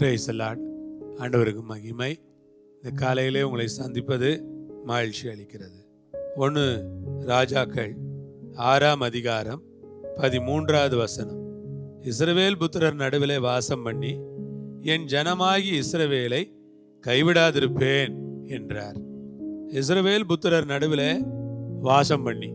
Praise the Lord. ஆண்டவருக்கு மகிமை இந்த காலையிலே உங்களை சந்திப்பது மகிழ்ச்சி அளிக்கிறது ஒன்று ராஜாக்கள் ஆறாம் அதிகாரம் பதிமூன்றாவது வசனம் இஸ்ரவேல் புத்திரர் நடுவிலே வாசம் பண்ணி என் ஜனமாகி இஸ்ரவேலை கைவிடாதிருப்பேன் என்றார் இஸ்ரவேல் புத்திரர் நடுவிலே வாசம் பண்ணி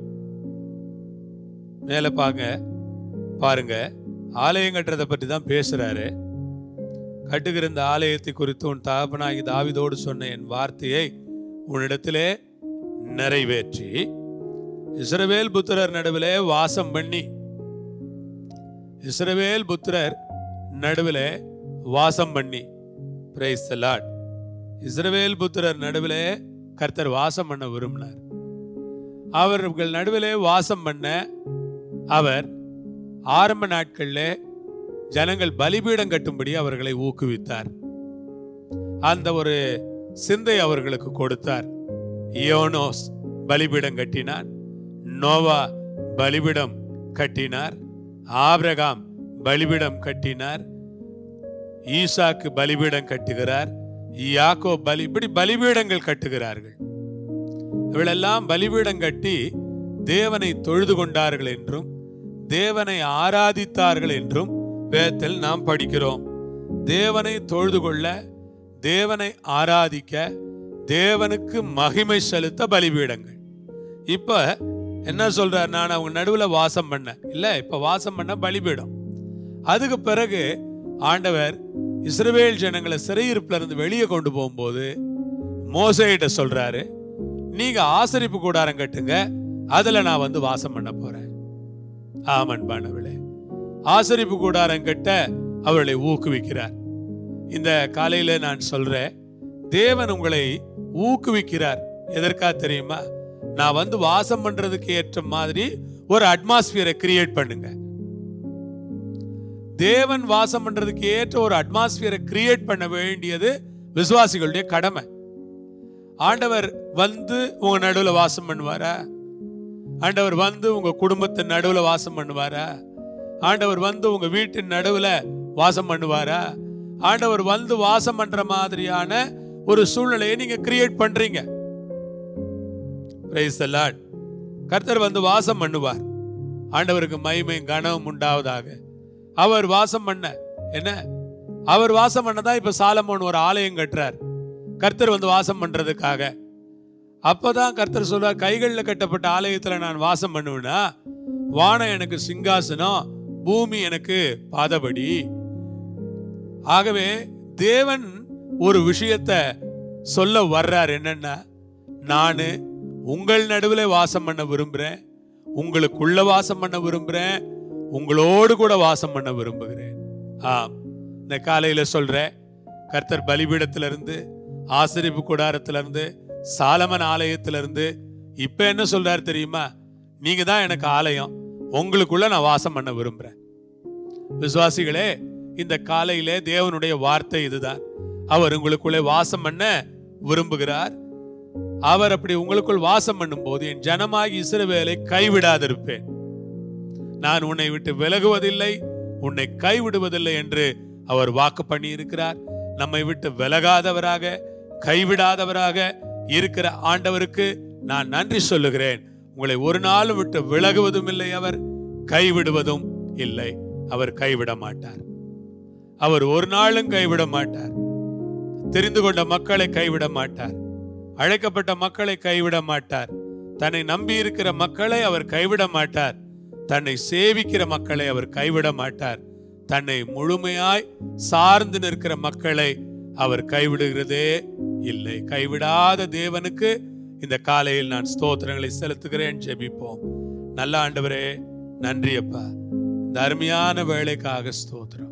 மேலே பாங்க பாருங்க ஆலயம் கட்டுறதை பற்றி தான் பேசுறாரு கட்டுகிற இந்த ஆலயத்தை குறித்து உன் தகப்பனாகி தாவிதோடு சொன்ன என் வார்த்தையை உன்னிடத்திலே நிறைவேற்றி இஸ்ரவேல் புத்திரர் நடுவிலே வாசம் பண்ணி இஸ்ரவேல் புத்திரர் நடுவிலே வாசம் பண்ணி பிரைஸ் த லார்ட் இஸ்ரவேல் புத்திரர் நடுவிலே கர்த்தர் வாசம் பண்ண விரும்பினார் அவர்கள் நடுவிலே வாசம் பண்ண அவர் ஆரம்ப நாட்களிலே ஜனங்கள் பலிபீடம் கட்டும்படி அவர்களை ஊக்குவித்தார் அந்த ஒரு சிந்தை அவர்களுக்கு கொடுத்தார் யோனோஸ் பலிபீடம் கட்டினார் நோவா பலிபீடம் கட்டினார் ஆபிரகாம் பலிபீடம் கட்டினார் ஈசாக்கு பலிபீடம் கட்டுகிறார் யாக்கோ பலி இப்படி பலிபீடங்கள் கட்டுகிறார்கள் இவளெல்லாம் பலிபீடம் கட்டி தேவனை தொழுது கொண்டார்கள் என்றும் தேவனை ஆராதித்தார்கள் என்றும் வேதத்தில் நாம் படிக்கிறோம் தேவனை தொழுது கொள்ள தேவனை ஆராதிக்க தேவனுக்கு மகிமை செலுத்த பலிபீடங்கள் இப்ப என்ன சொல்றார் நான் அவங்க நடுவில் வாசம் பண்ண இல்ல இப்ப வாசம் பண்ண பலிபீடம் அதுக்கு பிறகு ஆண்டவர் இஸ்ரவேல் ஜனங்களை சிறையிருப்புல இருந்து வெளியே கொண்டு போகும்போது மோசையிட்ட சொல்றாரு நீங்க ஆசரிப்பு கூடாரம் கட்டுங்க அதுல நான் வந்து வாசம் பண்ண போறேன் ஆமன் பானவளே ஆசரிப்பு கூடாரம் கட்ட அவர்களை ஊக்குவிக்கிறார் இந்த காலையில நான் சொல்றேன் தேவன் உங்களை ஊக்குவிக்கிறார் எதற்கா தெரியுமா நான் வந்து வாசம் பண்றதுக்கு ஏற்ற மாதிரி ஒரு அட்மாஸ்பியரை கிரியேட் பண்ணுங்க தேவன் வாசம் பண்றதுக்கு ஏற்ற ஒரு அட்மாஸ்பியரை கிரியேட் பண்ண வேண்டியது விசுவாசிகளுடைய கடமை ஆண்டவர் வந்து உங்க நடுவுல வாசம் பண்ணுவாரா ஆண்டவர் வந்து உங்க குடும்பத்தின் நடுவுல வாசம் பண்ணுவாரா ஆண்டவர் வந்து உங்க வீட்டின் நடுவுல வாசம் பண்ணுவாரா ஆண்டவர் வந்து வாசம் பண்ற மாதிரியான ஒரு சூழ்நிலையை நீங்க கிரியேட் பண்றீங்க Praise the Lord. கர்த்தர் வந்து வாசம் பண்ணுவார் ஆண்டவருக்கு மகிமை கனமும் உண்டாவதாக அவர் வாசம் பண்ண என்ன அவர் வாசம் பண்ணதான் இப்ப சாலமோன் ஒரு ஆலயம் கட்டுறார் கர்த்தர் வந்து வாசம் பண்றதுக்காக அப்பதான் கர்த்தர் சொல்றார் கைகளில் கட்டப்பட்ட ஆலயத்துல நான் வாசம் பண்ணுவேனா வானம் எனக்கு சிங்காசனம் பூமி எனக்கு பாதபடி ஆகவே தேவன் ஒரு விஷயத்தை சொல்ல வர்றார் என்னன்னா நானு உங்கள் நடுவில் வாசம் பண்ண விரும்புகிறேன் உங்களுக்குள்ள வாசம் பண்ண விரும்புகிறேன் உங்களோடு கூட வாசம் பண்ண விரும்புகிறேன் ஆம் இந்த காலையில சொல்றேன் கர்த்தர் பலிபீடத்திலிருந்து ஆசிரிப்பு கூடாரத்திலிருந்து சாலமன் ஆலயத்திலிருந்து இப்ப என்ன சொல்றாரு தெரியுமா நீங்க தான் எனக்கு ஆலயம் உங்களுக்குள்ள நான் வாசம் பண்ண விரும்புறேன் விசுவாசிகளே இந்த காலையிலே தேவனுடைய வார்த்தை இதுதான் அவர் உங்களுக்குள்ளே வாசம் பண்ண விரும்புகிறார் அவர் அப்படி உங்களுக்குள் வாசம் பண்ணும்போது என் ஜனமாகி இஸ்ரவேலை கைவிடாதிருப்பேன் நான் உன்னை விட்டு விலகுவதில்லை உன்னை கைவிடுவதில்லை என்று அவர் வாக்கு பண்ணி இருக்கிறார் நம்மை விட்டு விலகாதவராக கைவிடாதவராக இருக்கிற ஆண்டவருக்கு நான் நன்றி சொல்லுகிறேன் உங்களை ஒரு நாளும் விட்டு விலகுவதும் இல்லை அவர் கைவிடுவதும் இல்லை அவர் கைவிட மாட்டார் அவர் ஒரு நாளும் கைவிட மாட்டார் தெரிந்து கொண்ட மக்களை கைவிட மாட்டார் அழைக்கப்பட்ட மக்களை கைவிட மாட்டார் தன்னை நம்பி இருக்கிற மக்களை அவர் கைவிட மாட்டார் தன்னை சேவிக்கிற மக்களை அவர் கைவிட மாட்டார் தன்னை முழுமையாய் சார்ந்து நிற்கிற மக்களை அவர் கைவிடுகிறதே இல்லை கைவிடாத தேவனுக்கு இந்த காலையில் நான் ஸ்தோத்திரங்களை செலுத்துகிறேன் ஜெபிப்போம் நல்ல ஆண்டவரே நன்றி அப்பா இந்த அருமையான வேலைக்காக ஸ்தோத்திரம்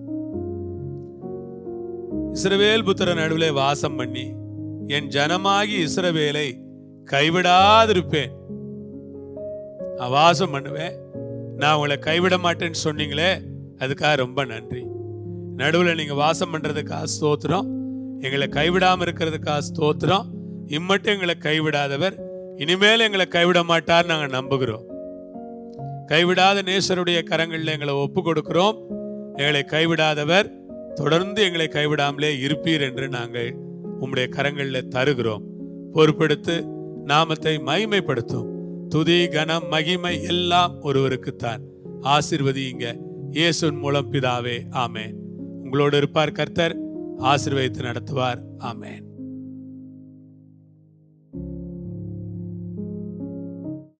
இஸ்ரவேல் புத்திர நடுவிலே வாசம் பண்ணி என் ஜனமாகி இஸ்ரவேலை கைவிடாதிருப்பேன் நான் வாசம் பண்ணுவேன் நான் உங்களை கைவிட மாட்டேன்னு சொன்னீங்களே அதுக்காக ரொம்ப நன்றி நடுவில் நீங்க வாசம் பண்றதுக்காக ஸ்தோத்திரம் எங்களை கைவிடாம இருக்கிறதுக்காக ஸ்தோத்திரம் இம்மட்டும் எங்களை கைவிடாதவர் இனிமேல் எங்களை கைவிட மாட்டார் நாங்க நம்புகிறோம் கைவிடாத நேசருடைய கரங்களில் எங்களை ஒப்பு கொடுக்கிறோம் எங்களை கைவிடாதவர் தொடர்ந்து எங்களை கைவிடாமலே இருப்பீர் என்று நாங்கள் உம்முடைய கரங்களில் தருகிறோம் பொறுப்பெடுத்து நாமத்தை மகிமைப்படுத்தும் துதி கனம் மகிமை எல்லாம் ஒருவருக்குத்தான் ஆசிர்வதியுங்க இயேசுவின் மூலம் பிதாவே ஆமென் உங்களோடு இருப்பார் கர்த்தர் ஆசீர்வதித்து நடத்துவார் ஆமென்